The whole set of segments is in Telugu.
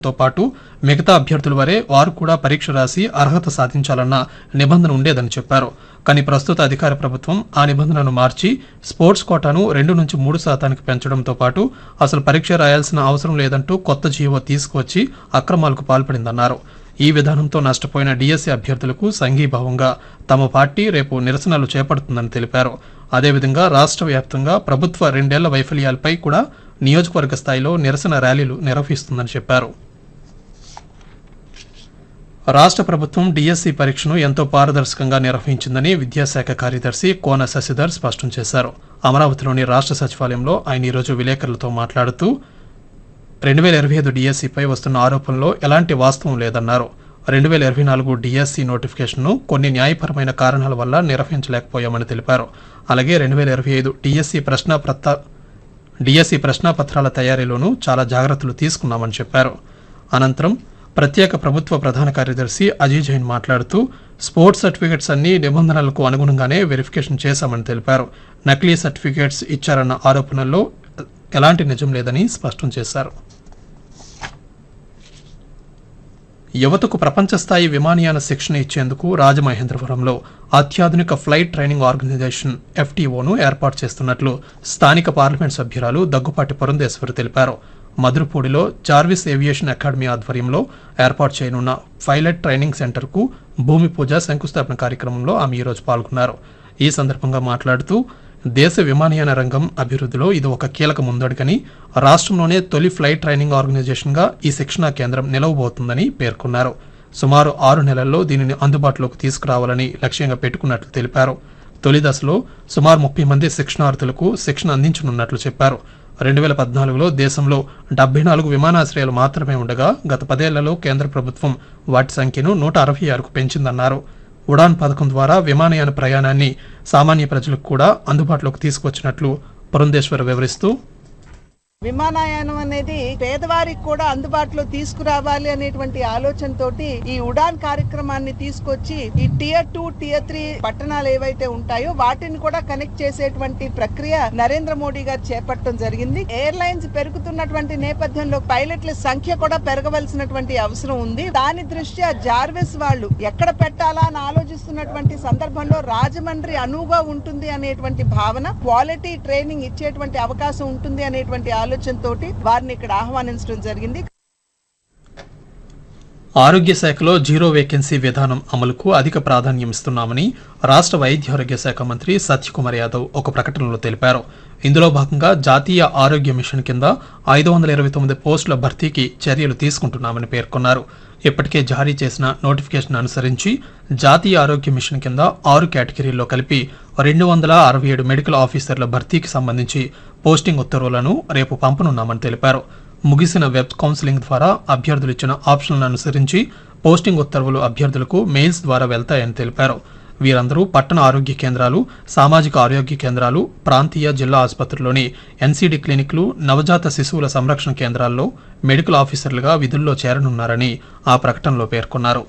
తో పాటు మిగతా అభ్యర్థుల వరే వారు కూడా పరీక్ష రాసి అర్హత సాధించాలన్న నిబంధన ఉండేదని చెప్పారు కానీ ప్రస్తుత అధికార ప్రభుత్వం ఆ నిబంధనను మార్చి స్పోర్ట్స్ కోటాను రెండు నుంచి మూడు శాతానికి పెంచడంతో పాటు అసలు పరీక్ష రాయాల్సిన అవసరం లేదంటూ కొత్త జీవో తీసుకువచ్చి అక్రమాలకు పాల్పడిందన్నారు ఈ విధానంతో నష్టపోయిన డిఎస్సీ అభ్యర్థులకు సంఘీభావంగా తమ పార్టీ రేపు నిరసనలు చేపడుతుందని తెలిపారు అదేవిధంగా రాష్ట్ర వ్యాప్తంగా ప్రభుత్వ రెండేళ్ల వైఫల్యాలపై కూడా నియోజకవర్గ స్థాయిలో నిరసన ర్యాలీలు నిర్వహిస్తుందని చెప్పారు రాష్ట్ర ప్రభుత్వం డిఎస్సి పరీక్షను ఎంతో పారదర్శకంగా నిర్వహించిందని విద్యాశాఖ కార్యదర్శి కోన శశిధర్ స్పష్టం చేశారు అమరావతిలోని రాష్ట్ర సచివాలయంలో ఆయన ఈరోజు విలేకరులతో మాట్లాడుతూ రెండు వేల ఇరవై ఐదు డిఎస్సిపై వస్తున్న ఆరోపణలో ఎలాంటి వాస్తవం లేదన్నారు రెండు వేల ఇరవై నాలుగు డిఎస్సి నోటిఫికేషన్ను కొన్ని న్యాయపరమైన కారణాల వల్ల నిర్వహించలేకపోయామని తెలిపారు అలాగే రెండు వేల ఇరవై ఐదు డిఎస్సి ప్రశ్నపత్ర డిఎస్సి ప్రశ్నాపత్రాల తయారీలోనూ చాలా జాగ్రత్తలు తీసుకున్నామని చెప్పారు అనంతరం ప్రత్యేక ప్రభుత్వ ప్రధాన కార్యదర్శి అజయ్ జైన్ మాట్లాడుతూ స్పోర్ట్స్ సర్టిఫికెట్స్ అన్ని నిబంధనలకు అనుగుణంగానే వెరిఫికేషన్ చేశామని తెలిపారు నకిలీ సర్టిఫికెట్స్ ఇచ్చారన్న ఆరోపణల్లో ఎలాంటి నిజం లేదని స్పష్టం చేశారు యువతకు ప్రపంచ స్థాయి విమానయాన శిక్షణ ఇచ్చేందుకు రాజమహేంద్రవరంలో అత్యాధునిక ఫ్లైట్ ట్రైనింగ్ ఆర్గనైజేషన్ ఎఫ్టీఓను ఏర్పాటు చేస్తున్నట్లు స్థానిక పార్లమెంట్ సభ్యురాలు దగ్గుపాటి పురంధేశ్వరి తెలిపారు మధురపూడిలో జార్విస్ ఏవియేషన్ అకాడమీ ఆధ్వర్యంలో ఏర్పాటు చేయనున్న పైలట్ ట్రైనింగ్ సెంటర్కు భూమి పూజ శంకుస్థాపన కార్యక్రమంలో ఆమె ఈరోజు పాల్గొన్నారు ఈ సందర్భంగా మాట్లాడుతూ దేశ విమానయాన రంగం అభివృద్ధిలో ఇది ఒక కీలక ముందడుగని రాష్ట్రంలోనే తొలి ఫ్లైట్ ట్రైనింగ్ ఆర్గనైజేషన్గా ఈ శిక్షణా కేంద్రం నిలవబోతుందని పేర్కొన్నారు సుమారు ఆరు నెలల్లో దీనిని అందుబాటులోకి తీసుకురావాలని లక్ష్యంగా పెట్టుకున్నట్లు తెలిపారు తొలి దశలో సుమారు ముప్పై మంది శిక్షణార్థులకు శిక్షణ అందించనున్నట్లు చెప్పారు రెండు వేల పద్నాలుగులో దేశంలో డెబ్బై నాలుగు విమానాశ్రయాలు మాత్రమే ఉండగా గత పదేళ్లలో కేంద్ర ప్రభుత్వం వాటి సంఖ్యను నూట అరవై ఆరుకు పెంచిందన్నారు ఉడాన్ పథకం ద్వారా విమానయాన ప్రయాణాన్ని సామాన్య ప్రజలకు కూడా అందుబాటులోకి తీసుకొచ్చినట్లు పురంధేశ్వర్ వివరిస్తూ విమానయానం అనేది పేదవారికి కూడా అందుబాటులో తీసుకురావాలి అనేటువంటి ఆలోచనతోటి ఈ ఉడాన్ కార్యక్రమాన్ని తీసుకొచ్చి ఈ టియర్ టూ టియర్ త్రీ పట్టణాలు ఏవైతే ఉంటాయో వాటిని కూడా కనెక్ట్ చేసేటువంటి ప్రక్రియ నరేంద్ర మోడీ గారు చేపట్టడం జరిగింది ఎయిర్లైన్స్ పెరుగుతున్నటువంటి నేపథ్యంలో పైలట్ల సంఖ్య కూడా పెరగవలసినటువంటి అవసరం ఉంది దాని దృష్ట్యా జార్విస్ వాళ్ళు ఎక్కడ పెట్టాలా అని ఆలోచిస్తున్నటువంటి సందర్భంలో రాజమండ్రి అనువుగా ఉంటుంది అనేటువంటి భావన క్వాలిటీ ట్రైనింగ్ ఇచ్చేటువంటి అవకాశం ఉంటుంది అనేటువంటి ఆలోచనతో వారిని ఇక్కడ ఆహ్వానించడం జరిగింది ఆరోగ్య శాఖలో జీరో వేకెన్సీ విధానం అమలుకు అధిక ప్రాధాన్యం ఇస్తున్నామని రాష్ట్ర వైద్యారోగ్య శాఖ మంత్రి సత్యకుమార్ యాదవ్ ఒక ప్రకటనలో తెలిపారు ఇందులో భాగంగా జాతీయ ఆరోగ్య మిషన్ కింద ఐదు వందల ఇరవై తొమ్మిది పోస్టుల భర్తీకి చర్యలు తీసుకుంటున్నామని పేర్కొన్నారు ఇప్పటికే జారీ చేసిన నోటిఫికేషన్ అనుసరించి జాతీయ ఆరోగ్య మిషన్ కింద ఆరు కేటగిరీల్లో కలిపి రెండు వందల అరవై ఏడు మెడికల్ ఆఫీసర్ల భర్తీకి సంబంధించి పోస్టింగ్ ఉత్తర్వులను రేపు పంపనున్నామని తెలిపారు ముగిసిన వెబ్ కౌన్సిలింగ్ ద్వారా అభ్యర్థులు ఇచ్చిన ఆప్షన్లను అనుసరించి పోస్టింగ్ ఉత్తర్వులు అభ్యర్థులకు మెయిల్స్ ద్వారా వెళ్తాయని తెలిపారు వీరందరూ పట్టణ ఆరోగ్య కేంద్రాలు సామాజిక ఆరోగ్య కేంద్రాలు ప్రాంతీయ జిల్లా ఆసుపత్రుల్లోని ఎన్సీడీ క్లినిక్లు నవజాత శిశువుల సంరక్షణ కేంద్రాల్లో మెడికల్ ఆఫీసర్లుగా విధుల్లో చేరనున్నారని ఆ ప్రకటనలో పేర్కొన్నారు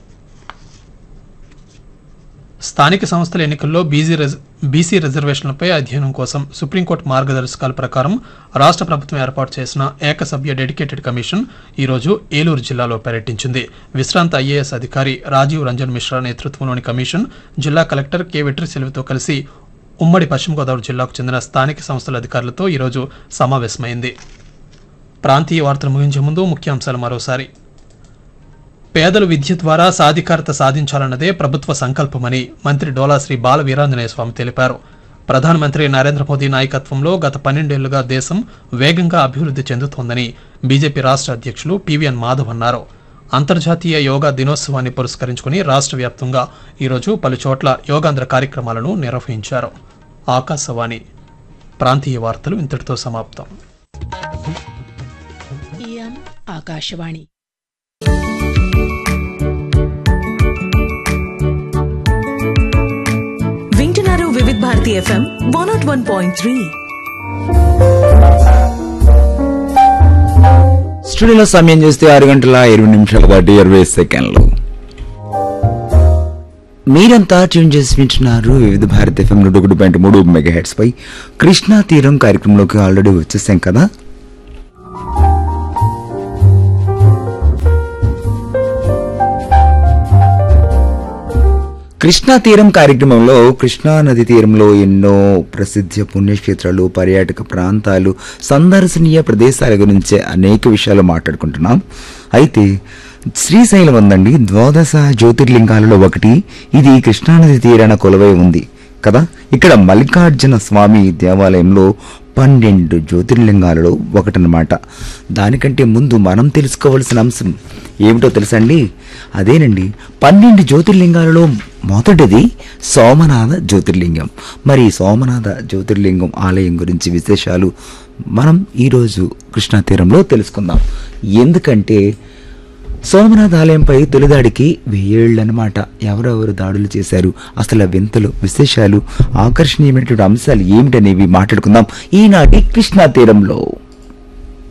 స్థానిక సంస్థల ఎన్నికల్లో బీసీ రిజ బీసీ రిజర్వేషన్లపై అధ్యయనం కోసం సుప్రీంకోర్టు మార్గదర్శకాల ప్రకారం రాష్ట్ర ప్రభుత్వం ఏర్పాటు చేసిన ఏకసభ్య డెడికేటెడ్ కమిషన్ ఈరోజు ఏలూరు జిల్లాలో పర్యటించింది విశ్రాంత ఐఏఎస్ అధికారి రాజీవ్ రంజన్ మిశ్రా నేతృత్వంలోని కమిషన్ జిల్లా కలెక్టర్ కె వెట్రిసెల్వితో కలిసి ఉమ్మడి పశ్చిమ గోదావరి జిల్లాకు చెందిన స్థానిక సంస్థల అధికారులతో ఈరోజు సమావేశమైంది ప్రాంతీయ వార్తలు ముగించే ముందు ముఖ్యాంశాలు మరోసారి పేదలు విద్య ద్వారా సాధికారత సాధించాలన్నదే ప్రభుత్వ సంకల్పమని మంత్రి డోలా శ్రీ బాల వీరాంజనేయ స్వామి తెలిపారు ప్రధానమంత్రి నరేంద్ర మోదీ నాయకత్వంలో గత పన్నెండేళ్లుగా దేశం వేగంగా అభివృద్ధి చెందుతోందని బీజేపీ రాష్ట్ర అధ్యక్షులు పివిఎన్ మాధవ్ అన్నారు అంతర్జాతీయ యోగా దినోత్సవాన్ని పురస్కరించుకుని రాష్ట్ర వ్యాప్తంగా ఈరోజు పలు చోట్ల యోగాంధ్ర కార్యక్రమాలను నిర్వహించారు ఆకాశవాణి ప్రాంతీయ వార్తలు ఇంతటితో సమాప్తం इयम् आकाशवाणी వింటున్నారు Vividh Bharati FM one naught one point three స్టూడియోలో సమయం చేస్తే ఆరు గంటల ఇరవై నిమిషాలు దాటి ఇరవై సెకండ్లు మీరంతా ట్యూన్ చేసి వింటున్నారు వివిధ భారత ఎఫ్ఎం నూట ఒకటి పాయింట్ మూడు మెగా హెడ్స్ పై కృష్ణా తీరం కార్యక్రమంలోకి ఆల్రెడీ వచ్చేసాం కదా కృష్ణా తీరం కార్యక్రమంలో కృష్ణా నది తీరంలో ఎన్నో ప్రసిద్ధ పుణ్యక్షేత్రాలు పర్యాటక ప్రాంతాలు సందర్శనీయ ప్రదేశాల గురించి అనేక విషయాలు మాట్లాడుకుంటున్నాం అయితే శ్రీశైలం ఉందండి ద్వాదశ జ్యోతిర్లింగాలలో ఒకటి ఇది కృష్ణానది తీరాన కొలువై ఉంది కదా ఇక్కడ మల్లికార్జున స్వామి దేవాలయంలో పన్నెండు జ్యోతిర్లింగాలలో ఒకటనమాట దానికంటే ముందు మనం తెలుసుకోవలసిన అంశం ఏమిటో తెలుసండి అదేనండి పన్నెండు జ్యోతిర్లింగాలలో మొదటిది సోమనాథ జ్యోతిర్లింగం మరి ఈ సోమనాథ జ్యోతిర్లింగం ఆలయం గురించి విశేషాలు మనం ఈరోజు కృష్ణా తీరంలో తెలుసుకుందాం ఎందుకంటే సోమనాథ్ ఆలయంపై తొలిదాడికి వెయ్యేళ్ళనమాట ఎవరెవరు దాడులు చేశారు అసలు ఆ వింతలు విశేషాలు ఆకర్షణీయమైనటువంటి అంశాలు ఏమిటనేవి మాట్లాడుకుందాం ఈనాటి కృష్ణా తీరంలో